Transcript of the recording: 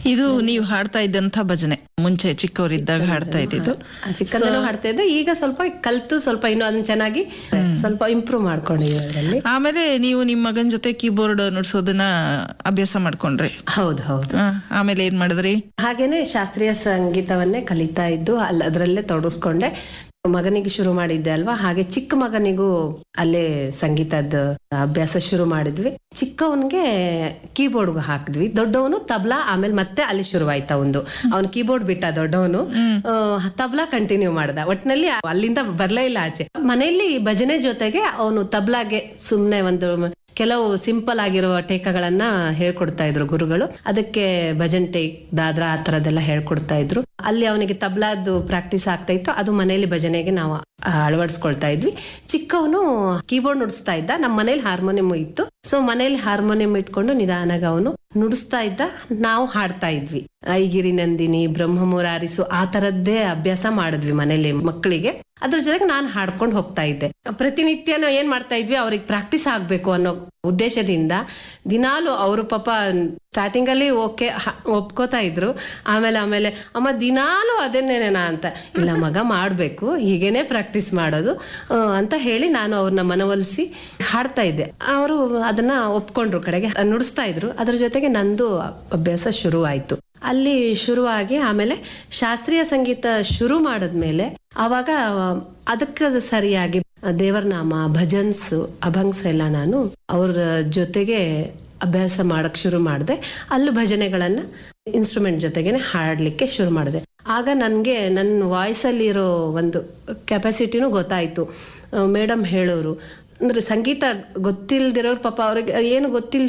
ಇದು ನೀವು ಹಾಡ್ತಾ ಇದ್ದಂತ ಭಜನೆ ಮುಂಚೆ ಚಿಕ್ಕವರಿದ್ದಾಗ ಹಾಡ್ತಾ ಇದ್ದಿದ್ದು ಚಿಕ್ಕಂದನೂ ಹಾಡ್ತಾ ಇದ್ದೆ ಈಗ ಸ್ವಲ್ಪ ಕಲ್ತು ಸ್ವಲ್ಪ ಇನ್ನೂ ಅದನ್ನ ಚೆನ್ನಾಗಿ ಸ್ವಲ್ಪ ಇಂಪ್ರೂವ್ ಮಾಡ್ಕೊಂಡಿದ್ದೀವಿ ಅದರಲ್ಲಿ ಆಮೇಲೆ ನೀವು ನಿಮ್ಮ ಮಗನ ಜೊತೆ ಕೀಬೋರ್ಡ್ ನುಡ್ಸೋದನ್ನ ಅಭ್ಯಾಸ ಮಾಡ್ಕೊಂಡ್ರಿ ಹೌದು ಹೌದು ಆ, ಆಮೇಲೆ ಏನ್ ಮಾಡಿದ್ರಿ ಹಾಗೇನೆ ಶಾಸ್ತ್ರೀಯ ಸಂಗೀತವನ್ನೇ ಕಲಿತಾ ಇದ್ದು ಅಲ್ಲಿ ಅದರಲ್ಲೇ ತೊಡಗಿಸ್ಕೊಂಡೆ ಮಗನಿಗೆ ಶುರು ಮಾಡಿದ್ದೆ ಅಲ್ವಾ ಹಾಗೆ ಚಿಕ್ಕ ಮಗನಿಗೂ ಅಲ್ಲೇ ಸಂಗೀತದ ಅಭ್ಯಾಸ ಶುರು ಮಾಡಿದ್ವಿ ಚಿಕ್ಕವನ್ಗೆ ಕೀಬೋರ್ಡ್ಗೆ ಹಾಕಿದ್ವಿ ದೊಡ್ಡವನು ತಬ್ಲಾ ಆಮೇಲೆ ಮತ್ತೆ ಅಲ್ಲಿ ಶುರುವಾಯ್ತಾ ಒಂದು ಅವನು ಕೀಬೋರ್ಡ್ ಬಿಟ್ಟ ದೊಡ್ಡವನು ಆ, ತಬ್ಲಾ ಕಂಟಿನ್ಯೂ ಮಾಡ್ದ ಒಟ್ನಲ್ಲಿ ಅಲ್ಲಿಂದ ಬರ್ಲೇ ಇಲ್ಲ ಆಚೆ ಮನೆಯಲ್ಲಿ ಭಜನೆ ಜೊತೆಗೆ ಅವನು ತಬ್ಲಾಗೆ ಸುಮ್ನೆ ಒಂದು ಕೆಲವು ಸಿಂಪಲ್ ಆಗಿರುವ ಟೇಕಗಳನ್ನ ಹೇಳ್ಕೊಡ್ತಾ ಇದ್ರು ಗುರುಗಳು ಅದಕ್ಕೆ ಭಜನ್ ಟೇಕ್ ದಾದ್ರಾ ಆ ತರದೆಲ್ಲ ಹೇಳ್ಕೊಡ್ತಾ ಇದ್ರು ಅಲ್ಲಿ ಅವನಿಗೆ ತಬ್ಲಾದ್ದು ಪ್ರಾಕ್ಟೀಸ್ ಆಗ್ತಾ ಇತ್ತು ಅದು ಮನೆಯಲ್ಲಿ ಭಜನೆಗೆ ನಾವು ಅಳವಡಿಸ್ಕೊಳ್ತಾ ಇದ್ವಿ ಚಿಕ್ಕವನು ಕೀಬೋರ್ಡ್ ನುಡಿಸ್ತಾ ಇದ್ದ ನಮ್ಮ ಮನೇಲಿ ಹಾರ್ಮೋನಿಯಂ ಇತ್ತು ಸೊ ಮನೇಲಿ ಹಾರ್ಮೋನಿಯಂ ಇಟ್ಕೊಂಡು ನಿಧಾನಾಗ ಅವನು ನುಡಿಸ್ತಾ ಇದ್ದ ನಾವು ಹಾಡ್ತಾ ಇದ್ವಿ ಐಗಿರಿ ನಂದಿನಿ ಬ್ರಹ್ಮ ಮುರಾರಿಸು ಆ ತರದ್ದೇ ಅಭ್ಯಾಸ ಮಾಡಿದ್ವಿ ಮನೇಲಿ ಮಕ್ಕಳಿಗೆ ಅದ್ರ ಜೊತೆಗೆ ನಾನು ಹಾಡ್ಕೊಂಡು ಹೋಗ್ತಾ ಇದ್ದೆ ಪ್ರತಿನಿತ್ಯ ನಾವು ಏನ್ ಮಾಡ್ತಾ ಇದ್ವಿ ಅವ್ರಿಗೆ ಪ್ರಾಕ್ಟೀಸ್ ಆಗ್ಬೇಕು ಅನ್ನೋ ಉದ್ದೇಶದಿಂದ ದಿನಾಲು ಅವರು ಪಾಪ ಸ್ಟಾರ್ಟಿಂಗ್ ಅಲ್ಲಿ ಓಕೆ ಒಪ್ಕೋತಾ ಇದ್ರು ಆಮೇಲೆ ಆಮೇಲೆ ಅಮ್ಮ ದಿನಾಲು ಅದನ್ನೇನೇನಾ ಅಂತ ಇಲ್ಲ ಮಗ ಮಾಡ್ಬೇಕು ಹೀಗೇನೆ ಪ್ರಾಕ್ಟೀಸ್ ಮಾಡೋದು ಆ, ಅಂತ ಹೇಳಿ ನಾನು ಅವ್ರನ್ನ ಮನವೊಲಿಸಿ ಹಾಡ್ತಾ ಇದ್ದೆ ಅವರು ಅದನ್ನ ಒಪ್ಕೊಂಡ್ರು ಕಡೆಗೆ ನುಡಿಸ್ತಾ ಇದ್ರು ಅದ್ರ ಜೊತೆಗೆ ನಂದು ಅಭ್ಯಾಸ ಶುರು ಆಯ್ತು ಅಲ್ಲಿ ಶುರುವಾಗಿ ಆಮೇಲೆ ಶಾಸ್ತ್ರೀಯ ಸಂಗೀತ ಶುರು ಮಾಡಿದ್ಮೇಲೆ ಆವಾಗ ಅದಕ್ಕೆ ಸರಿಯಾಗಿ ದೇವರ ನಾಮ ಭಜನ್ಸ್ ಅಭಂಗ್ಸ್ ಎಲ್ಲ ನಾನು ಅವ್ರ ಜೊತೆಗೆ ಅಭ್ಯಾಸ ಮಾಡಕ್ ಶುರು ಮಾಡಿದೆ ಅಲ್ಲೂ ಭಜನೆಗಳನ್ನ ಇನ್ಸ್ಟ್ರೂಮೆಂಟ್ ಜೊತೆಗೇನೆ ಹಾಡ್ಲಿಕ್ಕೆ ಶುರು ಮಾಡಿದೆ ಆಗ ನನಗೆ ನನ್ನ ವಾಯ್ಸಲ್ಲಿರೋ ಒಂದು ಕೆಪಾಸಿಟಿನೂ ಗೊತ್ತಾಯ್ತು ಮೇಡಮ್ ಹೇಳೋರು ಅಂದ್ರೆ ಸಂಗೀತ ಗೊತ್ತಿಲ್ದಿರೋರು ಪಾಪ ಅವ್ರಿಗೆ ಏನು ಗೊತ್ತಿಲ್ಲ